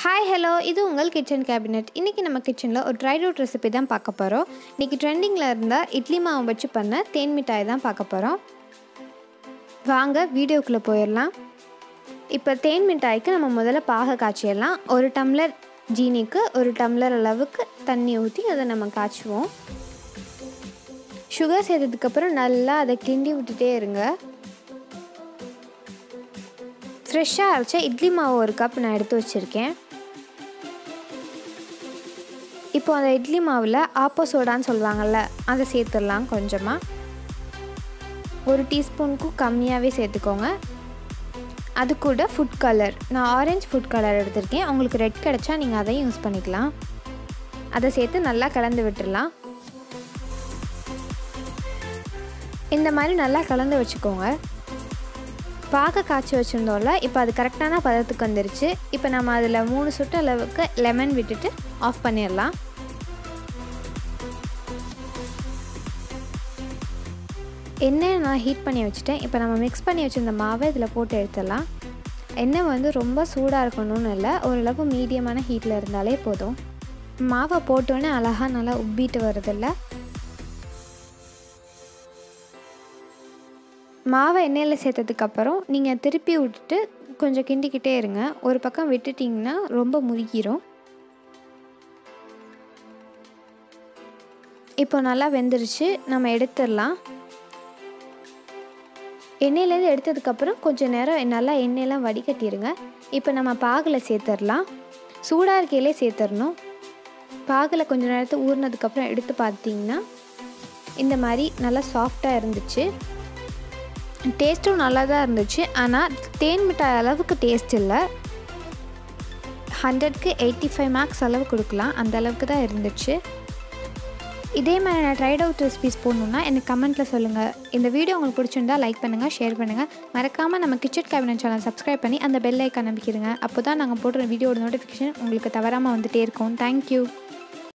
hi hello இது உங்கள் kitchen cabinet இன்றைக்கி நம்ம கிச்சனில் ஒரு ட்ரை ரூட் ரெசிபி தான் பார்க்க போகிறோம் இன்றைக்கி ட்ரெண்டிங்கில் இருந்தால் இட்லி மாவு வச்சு பண்ண தேன் மிட்டாய் தான் பார்க்க போகிறோம் வாங்க வீடியோக்குள்ளே போயிடலாம் இப்போ தேன் மிட்டாய்க்கு நம்ம முதல்ல பாக காய்ச்சிடலாம் ஒரு டம்ளர் ஜீனிக்கு ஒரு டம்ளர் அளவுக்கு தண்ணி ஊற்றி அதை நம்ம காய்ச்சுவோம் சுகர் சேர்த்ததுக்கப்புறம் நல்லா அதை கிண்டி விட்டுட்டே இருங்க ஃப்ரெஷ்ஷாக அரைச்ச இட்லி மாவு ஒரு கப் நான் எடுத்து வச்சுருக்கேன் இப்போ அந்த இட்லி மாவில் ஆப்போ சோடான்னு சொல்லுவாங்கள்ல அதை சேர்த்துடலாம் கொஞ்சமாக ஒரு டீஸ்பூனுக்கும் கம்மியாகவே சேர்த்துக்கோங்க அது கூட ஃபுட் கலர் நான் ஆரஞ்சு ஃபுட் கலர் எடுத்திருக்கேன் உங்களுக்கு ரெட் கிடச்சா நீங்கள் அதையும் யூஸ் பண்ணிக்கலாம் அதை சேர்த்து நல்லா கலந்து விட்டுடலாம் இந்த மாதிரி நல்லா கலந்து வச்சுக்கோங்க பாக காய்ச்சி வச்சுருந்தோம்ல இப்போ அது கரெக்டான பதத்துக்கு வந்துருச்சு இப்போ நம்ம அதில் மூணு சுட்டு அளவுக்கு லெமன் விட்டுட்டு ஆஃப் பண்ணிடலாம் எண்ணெய் நான் ஹீட் பண்ணி வச்சுட்டேன் இப்போ நம்ம மிக்ஸ் பண்ணி வச்சுருந்த மாவை இதில் போட்டு எடுத்துடலாம் எண்ணெய் வந்து ரொம்ப சூடாக இருக்கணும்னு இல்லை ஓரளவு மீடியமான ஹீட்டில் இருந்தாலே போதும் மாவை போட்டோன்னே அழகாக நல்லா உப்பிட்டு வருதில்ல மாவை எண்ணெயில் சேர்த்ததுக்கப்புறம் நீங்கள் திருப்பி விட்டுட்டு கொஞ்சம் கிண்டிக்கிட்டே இருங்க ஒரு பக்கம் விட்டுட்டிங்கன்னா ரொம்ப முறுகிரும் இப்போ நல்லா வெந்துருச்சு நம்ம எடுத்துடலாம் எண்ணெயிலேருந்து எடுத்ததுக்கப்புறம் கொஞ்சம் நேரம் நல்லா எண்ணெயெல்லாம் வடிகட்டிடுங்க இப்போ நம்ம பாகில் சேர்த்துடலாம் சூடாக இருக்கையிலே சேர்த்துடணும் பாகில் கொஞ்சம் நேரத்தை ஊறினதுக்கப்புறம் எடுத்து பார்த்தீங்கன்னா இந்த மாதிரி நல்லா சாஃப்டாக இருந்துச்சு டேஸ்ட்டும் நல்லா தான் இருந்துச்சு ஆனால் தேன் மிட்டாய் அளவுக்கு டேஸ்ட் இல்லை ஹண்ட்ரட்க்கு எயிட்டி ஃபைவ் மார்க்ஸ் அளவு கொடுக்கலாம் அந்த அளவுக்கு தான் இருந்துச்சு இதே மாதிரி நான் ட்ரைட் அவுட் ரெசிபிஸ் போடணுன்னா எனக்கு கமெண்ட்டில் சொல்லுங்கள் இந்த வீடியோ உங்களுக்கு பிடிச்சிருந்தா லைக் பண்ணுங்கள் ஷேர் பண்ணுங்கள் மறக்காமல் நம்ம கிச்சன் கேபினட் சேனல் சப்ஸ்கிரைப் பண்ணி அந்த பெல் ஐக்கான் நம்பிக்கிறங்க அப்போ தான் நாங்கள் போடுற வீடியோட நோட்டிஃபிகேஷன் உங்களுக்கு தவறாமல் வந்துகிட்டே இருக்கும் தேங்க்யூ